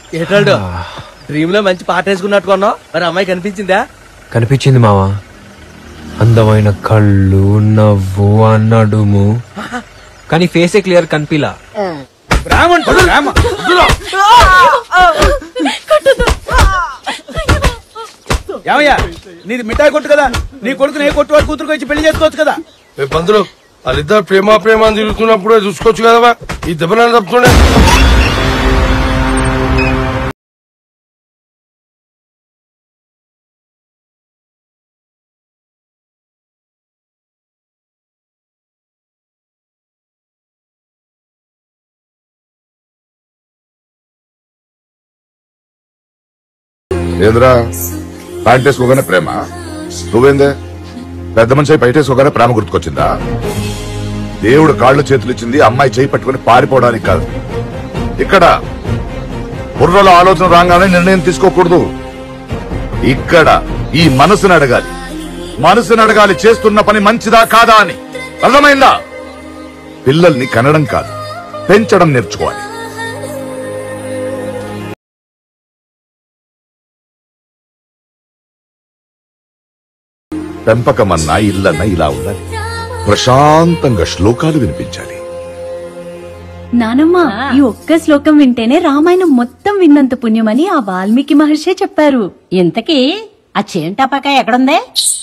ఏటాడు dream లో మంచి పాట వేసుకున్నట్టు కొన్నావు మరి అమ్మాయి కనిపించిందా కనిపించింది మావా అందమైన కళ్ళు నవ్వు ఆ నడుము కానీ ఫేసే క్లియర్ కనిపిలా రామంట రామ ఏమయ్యా నీది మిఠాయి కొట్టు కదా నీ కొడుకుని ఏ కొట్టు వాడు కూతురుకు వచ్చి పెళ్లి చేసుకోవచ్చు కదా ఏ పంతులు వాళ్ళిద్దరు ప్రేమ ప్రేమ అని తిరుగుతున్నప్పుడే చూసుకోవచ్చు కదా ఈ దెబ్బలను తప్పుతుండే ఏంద్రా ప్యాంట్ వేసుకోగానే ప్రేమ నువ్వేందే పెద్ద మనిషి అయి బయట వేసుకోగానే ప్రేమ గుర్తుకొచ్చిందా దేవుడు కాళ్ళు చేతులు ఇచ్చింది అమ్మాయి చేయి పట్టుకుని పారిపోవడానికి కాదు ఇక్కడ బుర్రలో ఆలోచన రాగానే నిర్ణయం తీసుకోకూడదు ఇక్కడ ఈ మనసుని అడగాలి మనసుని అడగాలి చేస్తున్న పని మంచిదా కాదా అని అర్థమైందా పిల్లల్ని కనడం కాదు పెంచడం నేర్చుకోవాలి పెంపకమన్నా ఇల్లన్నా ఇలా ఉండాలి ప్రశాంతంగా శ్లోకాలు వినిపించాలి నానమ్మ ఈ ఒక్క శ్లోకం వింటేనే రామాయణం మొత్తం విన్నంత పుణ్యమని ఆ వాల్మీకి మహర్షే చెప్పారు ఇంతకీ ఆ చేంటాపాకాయ ఎక్కడుంది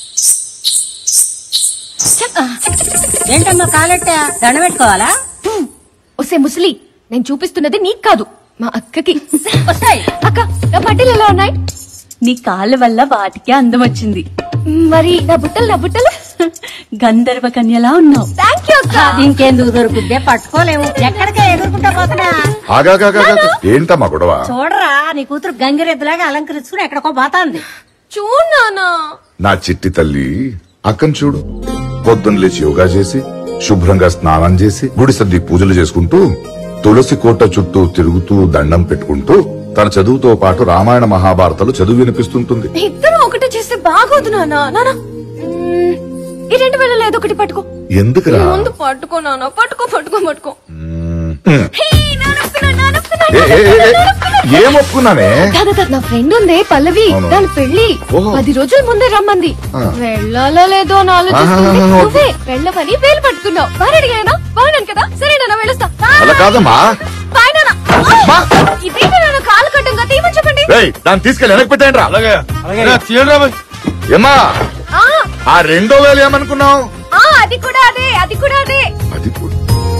ఏంటమ్మా కాలెట్టా దండ పెట్టుకోవాలా ఒసే ముసలి నేను చూపిస్తున్నది నీకు కాదు మా అక్కకి వస్తాయి అక్క నా బట్టలు ఎలా ఉన్నాయి నీ కాళ్ళ వల్ల వాటికే అందం వచ్చింది మరి నా బుట్టలు నా బుట్టలు గంధర్వ కన్యలా ఉన్నావు థ్యాంక్ యూ అక్క ఇంకెందుకు దొరుకుద్దే పట్టుకోలేము ఎక్కడికే ఎగురుకుంటా పోతున్నా ఆగాగాగా ఏంటమ్మా గొడవ చూడరా నీ కూతురు గంగిరెద్దులాగా అలంకరించుకుని ఎక్కడికో పోతాంది చూడానా నా చిట్టి తల్లి అక్కను చూడు పొద్దున్న లేచి యోగా చేసి శుభ్రంగా స్నానం చేసి గుడి సర్ది పూజలు చేసుకుంటూ తులసి కోట చుట్టూ తిరుగుతూ దండం పెట్టుకుంటూ తన చదువుతో పాటు రామాయణ మహాభారతాలు చదువు వినిపిస్తుంటుంది ఇద్దరు ఒకటి చేస్తే బాగోదు నానా నానా మ్మ్, ఈ రెండు వేల ఏదో ఒకటి పట్టుకో ఎందుకురా ముందు పట్టుకో నాన్న పట్టుకో పట్టుకో పట్టుకో మ్మ్. హే, నానొస్తున్నా, నానొస్తున్నా, ఏ, ఏ, ఏ, ఏ, నానొస్తున్నా. ఏం ఒప్పుకున్నానే కాదు, కాదు, నా ఫ్రెండ్ ఉందే పల్లవి అవును. దాని పెళ్లి ఓహో. పది రోజుల ముందే రమ్మంది ఆ. వెళ్ళాలో లేదో అని ఆలోచిస్తుంది ఆహా, ఓకే. నువ్వే వెళ్ళవని వేలు పట్టుకున్నావు బాగా అడిగానా బాగున్నాను కదా సరే నాన్న వెళ్ళొస్తా అలా కాదమ్మా బాయ్ నాన్న మా. ఇదేంటి నాన్న కాలు కట్టంగా తీయమని చెప్పండి రేయ్ దాన్ని తీసుకెళ్ళి వెనక్కి పెట్టేయండి రా అలాగే రా, తీయండి రా మరి. ఏమ్మా ఆ, ఆ రెండో వేలు ఏమనుకున్నావు ఆ, అది కూడా అదే అది కూడా అదే అది కూడా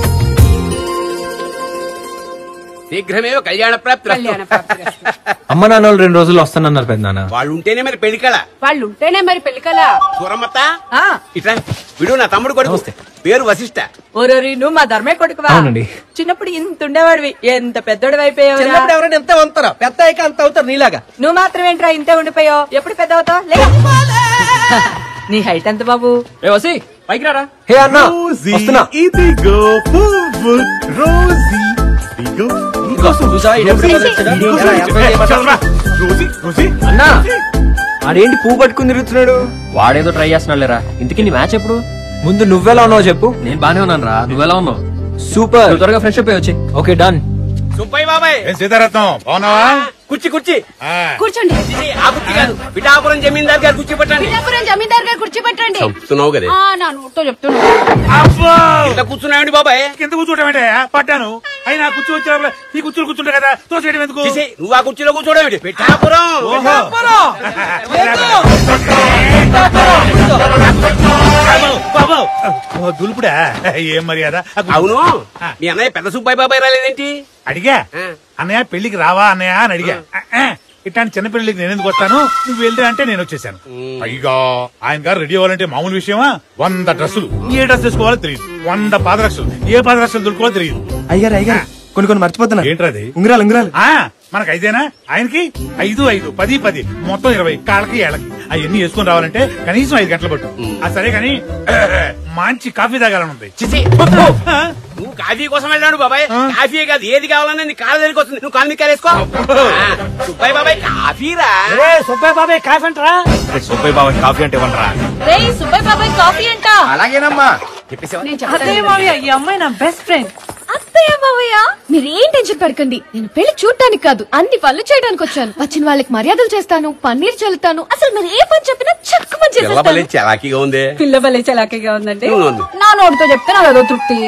శీఘ్రమేవ కళ్యాణ ప్రాప్తి అమ్మ నాన్న వాళ్ళు రెండు రోజులు వస్తానన్నారు పెద్ద నాన్న వాళ్ళు ఉంటేనే మరి పెళ్లి కళ వాళ్ళు ఉంటేనే మరి పెళ్ళికలా సూరమ్మత ఇట్లా విడు నా తమ్ముడు కొడుకు పేరు వశిష్ట ఓరోరి నువ్వు మా ధర్మే కొడుకువా అవునండి. చిన్నప్పుడు ఇంత ఉండేవాడివి ఎంత పెద్దోడు అయిపోయావు చిన్నప్పుడు ఎవరైనా ఎంత వంతారా పెద్ద అయ్యాక అంత అవుతారు నీలాగా నువ్వు మాత్రం ఏంట్రా ఇంతే ఉండిపోయావు ఎప్పుడు పెద్ద అవుతావు నీ హైట్ ఎంత బాబు ఏ వసి పైకి రారా హే అన్న వస్తున్నా ఇదిగో పువ్వు రోజీ ఇదిగో చూసా ఈడెప్పుడు వచ్చాడా? ఎలా, అబ్బాయి చేయమంటావా? రోజీ రోజీ అన్నా ఆడేంటి పువ్వు పట్టుకుని తిరుగుతున్నాడు వాడేదో ట్రై చేస్తున్నాడు లేరా ఇంతకీ నీ మ్యాచ్ ఎప్పుడు ముందు నువ్వెలా ఉన్నావు చెప్పు నేను బానే ఉన్నాను రా నువ్వెలా ఉన్నావు సూపర్ త్వరగా ఫ్రెష్ అప్ వచ్చి ఓకే డన్ సుబ్బయ్య బాబాయ్ ఏం సీతారత్నం బాగున్నావా కుర్చీ కుర్చీ ఆ, కూర్చోండి ఇది ఆ కుర్చీ కాదు పిఠాపురం జమీందార్ గారు కుర్చీ పట్టండి పిఠాపురం జమీందార్ గారు కూర్చోబెట్టండి చెప్తున్నావు కదా ఆ, నా నోటితో చెప్తున్నా అబ్బో ఇట్లా కూర్చున్నాయండి బాబాయ్ కింద కూర్చోవటం ఏంటే పట్టాను అయినా కుర్చీ వచ్చిన ఈ కుర్చీలు కూర్చుంటా కదా తోసేయడం ఎందుకు చేసే నువ్వు ఆ కుర్చీలో కూర్చోవడం ఏంటి పిఠాపురం ఓహో. బాబు, బాబు. ఓ, దులుపుడా ఏం మర్యాద ఆ గు- అవును మీ అన్నయ్య పెద్ద సుబ్బయ్య బాబాయ్ రాలేదేంటి అడిగా ఆ. అన్నయ్య పెళ్లికి రావా అన్నయ్య అని అడిగా ఆ, ఆ, ఇట్లాంటి చిన్న పెళ్లికి నేను ఎందుకు వస్తాను నువ్వు వెళ్తే అంటే నేను వచ్చేసాను పైగా ఆయన గారు రెడీ అవ్వాలంటే మామూలు విషయమా వంద డ్రెస్సులు ఏ డ్రెస్ వేసుకోవాలో తెలియదు వంద పాదరక్షలు ఏ పాదరక్షలు దొరుకోవాలో తెలియదు అయ్యారు అయ్యారు కొన్ని కొన్ని మర్చిపోతున్నా ఏంట్రది ఉంగరాలు ఉంగరాలు ఆ మనకు ఐదేనా ఆయనకి ఐదు ఐదు పది పది మొత్తం ఇరవై కాళ్ళకి ఏళ్ళకి అవన్నీ వేసుకుని రావాలంటే కనీసం ఐదు గంటలు పట్టు ఆ సరే కానీ మంచి కాఫీ తాగాలని ఉంది చిసి ఆ? నువ్వు కాఫీ కోసం వెళ్ళాడు బాబాయ్ కాఫీ కాదు ఏది కావాలన్నా నీ కాళ్ళ దగ్గరికి వస్తుంది నువ్వు కాలు మీద వేసుకో సుబ్బయ్య బాబాయ్ కాఫీరా సుబ్బయ్య బాబాయ్ కాఫీ అంటారా సుబ్బయ్య బాబాయ్ కాఫీ అంటే ఇవ్వండిరా రేయ్ సుబ్బయ్య బాబాయ్ కాఫీ అంట అలాగేనమ్మా చెప్పేసావా అదే మావయ్య ఈ అమ్మాయి నా బెస్ట్ ఫ్రెండ్ అత్తయ్య మావయ్య మీరేం టెన్షన్ పడకండి నేను పెళ్లి చూడటానికి కాదు అన్ని పనులు చేయడానికి వచ్చాను వచ్చిన వాళ్ళకి మర్యాదలు చేస్తాను పన్నీర్ చల్లుతాను అసలు మీరు ఏ పని చెప్పినా చక్కమని పిల్ల భలే చేసేస్తాను చలాకీగా ఉంది పిల్ల భలే చలాకీగా ఉందండి ఉంది. నా నోటితో చెప్తే నాకు అదో తృప్తి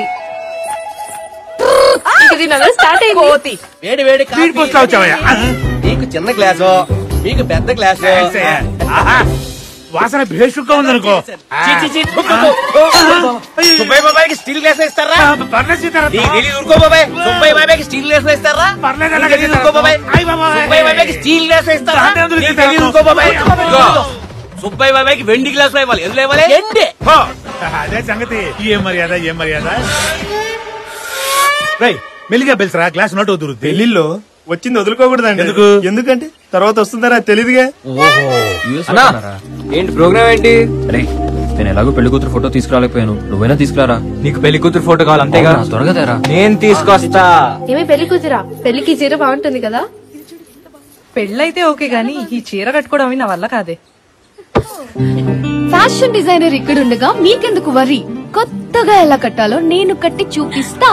స్టార్ట్ అయింది కోతి వేడి వేడి స్పీడ్ పోస్ట్ లో వచ్చావయ్యా మీకు చిన్న గ్లాసు మీకు పెద్ద గ్లాసు ఆహా. వాసన భేషుగ్గా ఉందనుకో చి, చి, చి. సుబ్బయ్య బాబాయ్కి స్టీల్ గ్లాస్ ఇస్తారా పర్లేదు సీతారాం. నీకు తెలీదు ఊరుకో బాబాయ్ సుబ్బయ్య బాబాయ్కి స్టీల్ గ్లాస్ ఇస్తారా పర్లేదు నీకు అలాగే తెలీదు ఊరుకో బాబాయ్ అయ్ బాబాయ్. సుబ్బయ్య బాబాయ్కి స్టీల్ గ్లాస్ ఇస్తారా దాన్ని ఎందుకు నీకు ఇస్తాను? తెలీదు ఊరుకో బాబాయ్ అయ్ బాబాయ్. ఇదిగో, సుబ్బయ్య బాబాయ్కి వెండి గ్లాస్ ఇవ్వాలి ఎందులో ఇవ్వాలి ఎండే హో. అదే సంగతి ఏం మర్యాద ఏం మర్యాద రై మెల్లిగా పిలిచరా గ్లాస్ నోట్ వదురుద్ది పెళ్లిలో వచ్చింది వదులుకోకూడదండి ఎందుకు? ఎందుకంటే తర్వాత వస్తుందరా తెలియదుగా అన్నా ఏంటి ప్రోగ్రామ్ ఏంటి అరే నేను ఎలాగో పెళ్లి కూతురు ఫోటో తీసుకురాలేకపోయాను నువ్వైనా తీసుకురారా నీకు పెళ్లి కూతురు ఫోటో కావాలి అంతేగా అవునా, త్వరగా తేరా నేను తీసుకొస్తా ఏమి పెళ్లి కూతురా పెళ్లికి చీర బాగుంటుంది కదా పెళ్ళైతే ఓకే గానీ ఈ చీర కట్టుకోవడం అవి నా వల్ల కాదే ఫ్యాషన్ డిజైనర్ ఇక్కడ ఉండగా మీకెందుకు వరి కొత్తగా ఎలా కట్టాలో నేను కట్టి చూపిస్తా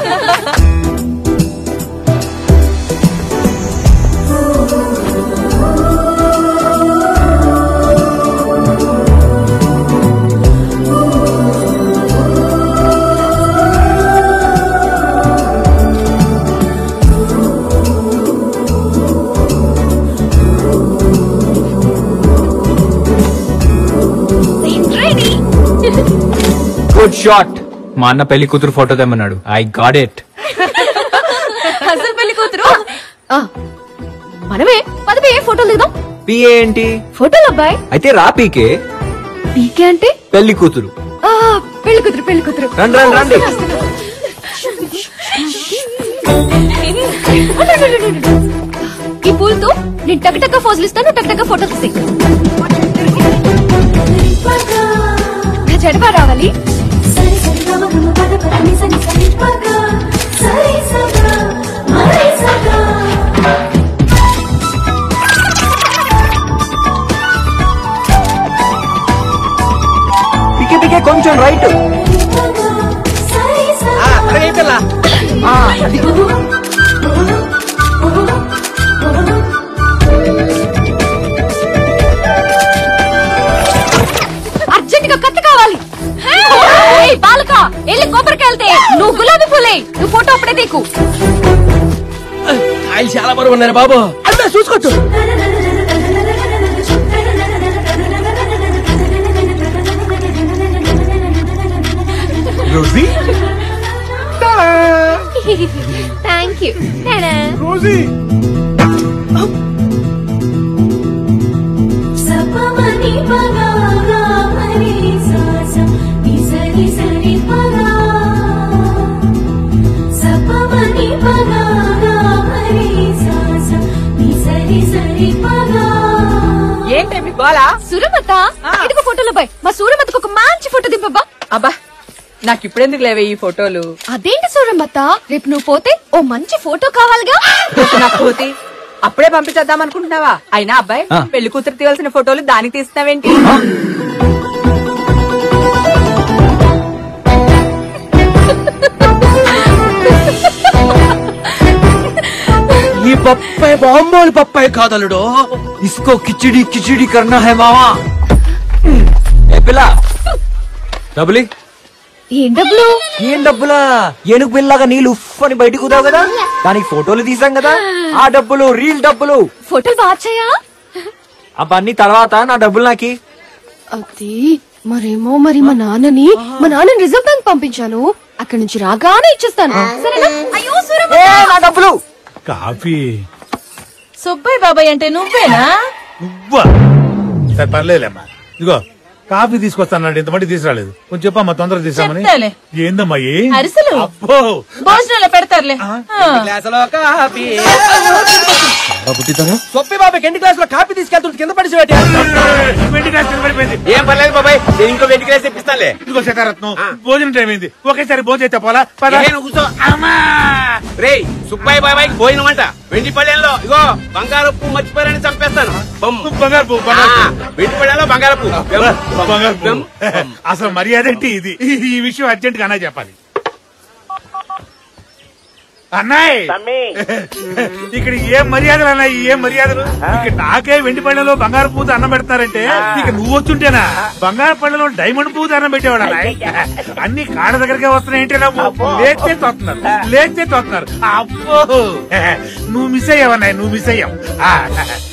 రెడీ గుడ్ షాట్ మా అన్న పెళ్లి కూతురు ఫోటో తెమ్మన్నాడు ఐ గాట్ ఇట్ అసలు పెళ్లి కూతురు ఆ, మనమే పదవి ఏ ఫోటోలు దిగుదాం పిఏ ఏంటి ఫోటోలు అబ్బాయి అయితే రా పీకే పీకే అంటే పెళ్లి కూతురు ఆ, పెళ్లి కూతురు పెళ్లి కూతురు రండి, రండి, రండి. ఈ పూలతో నేను టక్ ఫోజులు ఇస్తాను టక్ టక్ ఫోటోలు తీసి నా జడబా రావాలి పికే పికే కొంచెం రైట్ త్వరగా ఈ పిల్ల అర్జెంట్ గా కత్తి కావాలి ఏయ్, బాలక వెళ్ళి కొబ్బరికెళ్తే నువ్వు గులాబీ పూలే నువ్వు ఫోటో అప్పుడే తీకు కాయలు చాలా బరువు ఉన్నారు బాబు అన్నా చూసుకోవచ్చు రోజీ థ్యాంక్ యూ రోజీ ఏంటి మీ గోలా సురమత ఇదిగో ఫోటోలో బాయ్ మా సూరమతకు ఒక మంచి ఫోటో దింపబ్బా అబ్బా నాకు ఇప్పుడెందుకు లేవే ఈ ఫోటోలు అదేంటి సూరమత రేపు నువ్వు పోతే ఓ మంచి ఫోటో కావాలిగా నాకు పోతే అప్పుడే పంపించేద్దాం అనుకుంటున్నావా అయినా అబ్బాయి పెళ్లి కూతురు తీయాల్సిన ఫోటోలు దానికి తీస్తావేంటి ఈ పప్పాయి బాంబోలు పప్పాయి కాదలుడు ఇస్కో కిచిడి కిచిడి కర్నా హై మావా ఏ పిల్ల డబ్బులి ఏం డబ్బులు ఏం డబ్బులా ఏనుగు పిల్లగా నీళ్ళు ఉఫ్ అని బయటకు కుదావు కదా దానికి ఫోటోలు తీసాం కదా ఆ డబ్బులు రీల్ డబ్బులు ఫోటోలు వాచాయా అవన్నీ తర్వాత నా డబ్బులు నాకి అది మరేమో మరి మా నాన్నని మా నాన్నని రిజర్వ్ బ్యాంక్ పంపించాను అక్కడి నుంచి రాగానే ఇచ్చేస్తాను సరేనా అయ్యో ఏ, నా డబ్బులు కాఫీ సుబ్బయ్య బాబాయ్ అంటే నువ్వేనా నువ్వా సరే పర్లేదులేమ్మా ఇదిగో కాఫీ తీసుకొస్తానండి ఇంత మట్టి తీసుకురాలేదు కొంచెం చెప్పమ్మా తొందరగా తీసామని చెప్తాలే. ఏందమ్మా ఏ అరిసెలు. అబ్బో భోజనాలు పెడతారులే గ్లాసులో కాఫీ సొప్పి బాబాయ్ ఎన్ని గ్లాసులో కాఫీ తీసుకెళ్తుంటే కింద పడిసి వెండి గ్లాస్ కింద పడిపోయింది ఏం పర్లేదు బాబాయ్ నేను ఇంకో వెండి గ్లాస్ తెప్పిస్తానులే ఇదిగో సీతారత్నం భోజనం టైం అయింది ఒకేసారి భోజనం అయితే పోలా పద ఏ, నువ్వు కూర్చో రేయ్ సుబ్బయ్య బాబాయ్ పోయిన అంట వెండి పళ్ళెంలో ఇగో బంగారపు మర్చిపోయారని చంపేస్తాను బమ్. బంగారు పువ్వు, బంగారు ఆ, పువ్వు. వెండి పళ్ళెంలో బంగారపు బమ్, బంగారు పువ్వు. బమ్, బమ్. అసలు మర్యాద ఏంటి ఇది ఈ విషయం అర్జెంట్ గా అన్నా చెప్పాలి అన్నాయ్ ఇక్కడ ఏం మర్యాదలు అన్నాయి ఏం మర్యాదలు ఇక్కడ నాకే వెండి పళ్ళలో బంగారు పూత అన్నం పెడతారంటే ఇక నువ్వు వచ్చుంటేనా బంగారు పళ్ళలో డైమండ్ పూత అన్నం పెట్టేవాడు అన్నాయ్ అన్ని కాళ్ళ దగ్గరకే వస్తున్నాయి ఏంటి నవ్వు లేచే తోస్తున్నారు లేచే తోస్తున్నారు అబ్బో నువ్వు మిస్ అయ్యావన్నాయ్ నువ్వు మిస్ అయ్యావు ఆ,